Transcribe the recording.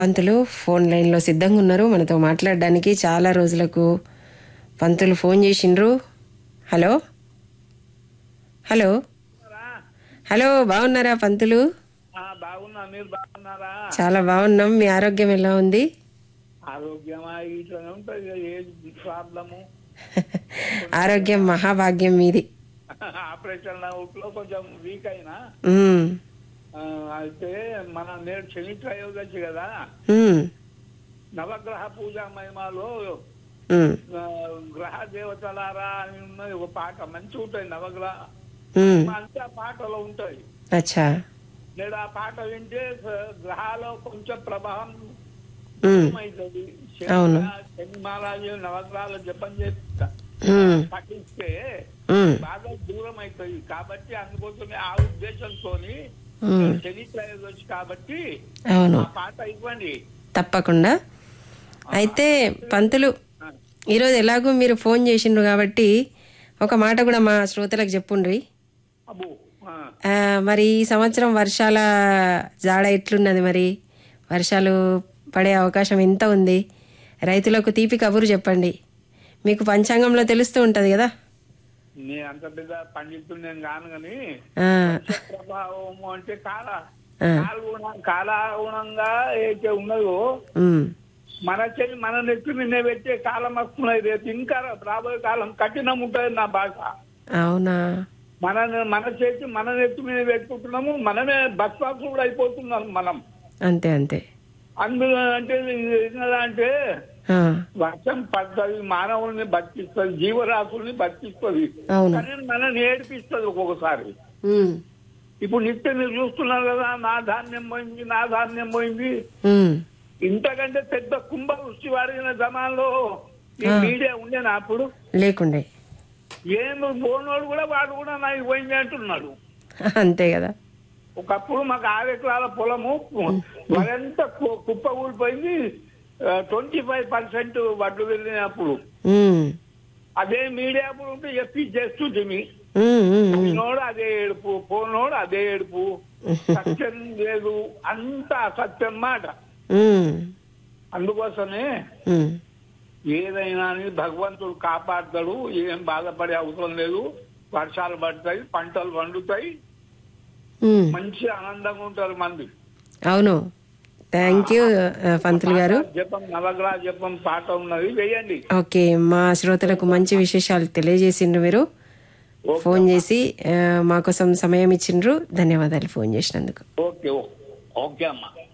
పంతులు phone లైన్లో సిద్ధంగా ఉన్నారు మనతో మాట్లాడడానికి చాలా రోజులకు పంతులు ఫోన్ చేసిండ్రు హలో హలో హలో బాగున్నారా పంతులు ఆ, బాగున్నా మీరు బాగున్నారా చాలా బాగున్నాం మీ ఆరోగ్యం ఎలా ఉంది ఆరోగ్యమా ఇట్లనే ఉంటుంది ఇక ఏది ప్రాబ్లము ఆరోగ్యం మహాభాగ్యం మీది ఆపరేషన్ లో కొంచెం వీక్ అయినా ఉమ్, ఆ, అయితే మన నేడు శని త్రయోదశి కదా ఉమ్, నవగ్రహ పూజా మహిమలో ఉమ్, ఆ, గ్రహ దేవతలారా అని ఉన్నది ఒక పాట మంచి ఉంటుంది నవగ్రహ ఉమ్. అంతే ఆ పాటలో ఉంటుంది అచ్చా నేడు ఆ పాట వింటే స- గ్రహాల కొంచెం ప్రభావం ఉమ్, అవుతుంది అవును. శని మహారాజు నవగ్రహాల జపం చేస్తా ఉమ్, పఠిస్తే ఉమ్, బాగా దూరం అవుతుంది కాబట్టి అందుకోసమే ఆ ఉద్దేశంతో ఉమ్. శని త్రయోదశి కాబట్టి అవును ఆ పాట ఇవ్వండి తప్పకుండా అయితే పంతులు ఆ, ఈరోజు ఎలాగో మీరు ఫోన్ చేసిండ్రు కాబట్టి ఒక మాట కూడా మా శ్రోతలకు చెప్పుండ్రి అబ్బో ఆ. ఆ, మరి ఈ సంవత్సరం వర్షాల జాడ ఎట్లున్నది మరి వర్షాలు పడే అవకాశం ఎంత ఉంది రైతులకు తీపి కబురు చెప్పండి మీకు పంచాంగంలో తెలుస్తూ ఉంటుంది కదా నేను అంత పెద్ద పండితుడు నేను కాను కానీ ఆ, ప్రభావము అంటే కాల ఆ, కాలగుణ కాలాగుణంగా అయితే ఉన్నదో ఉమ్, మన చెల్లి మన నెత్తి మీద పెట్టే కాలం వస్తున్నది రేపు ఇంకా రాబోయే కాలం కఠినం ఉంటుంది నా భాష అవునా మన మన చేతి మన నెత్తి మీద పెట్టుకుంటున్నాము మనమే భస్మాసు కూడా అయిపోతున్నాం మనం అంతే అంతే అందులో అంటే ఇది ఏంటంటే అంటే ఆ, వర్షం పడుతుంది మానవుల్ని బతికిస్తుంది జీవరాశుల్ని బతికిస్తుంది అవును కానీ మనల్ని ఏడిపిస్తుంది ఒక్కొక్కసారి ఉమ్, ఇప్పుడు నిత్యం మీరు చూస్తున్నారు కదా నా ధాన్యం పోయింది నా ధాన్యం పోయింది ఉమ్, ఇంతకంటే పెద్ద కుంభ వృష్టి వాడిన జమాన్లో ఈ ఆ. మీడియా ఉండేనా అప్పుడు లేకుండే ఏం పోనోడు కూడా వాడు కూడా నాకు పోయింది అంటున్నాడు అంతే కదా ఒకప్పుడు మాకు ఆరు ఎకరాల పొలము మరంతా కు- కుప్ప ఊడిపోయింది ట్వంటీ ఫైవ్ పర్సెంట్ వడ్లు వెళ్ళినప్పుడు ఉమ్, అదే మీడియా అప్పుడు ఉంటే చెప్పి చేస్తుంది ఉమ్, ఉమ్, ఉమ్. పోనోడు అదే ఏడుపు పోనోడు అదే ఏడుపు సత్యం లేదు అంత అసత్యం మాట ఉమ్, అందుకోసమే ఉమ్. ఏదైనా అని భగవంతుడు కాపాడతాడు ఏం బాధపడే అవసరం లేదు వర్షాలు పడతాయి పంటలు పండుతాయి ఉమ్. మంచి ఆనందంగా ఉంటారు మంది అవును థ్యాంక్ యూ ఆ, పంతులు గారు జపం నవగ్రహ జపం పాట ఉన్నది వేయండి ఓకే మా శ్రోతలకు మంచి విశేషాలు తెలియజేసిండ్రు మీరు ఫోన్ చేసి ఆ, మా కోసం సమయం ఇచ్చిండ్రు ధన్యవాదాలు ఫోన్ చేసినందుకు ఓకే ఓకే ఓకే అమ్మా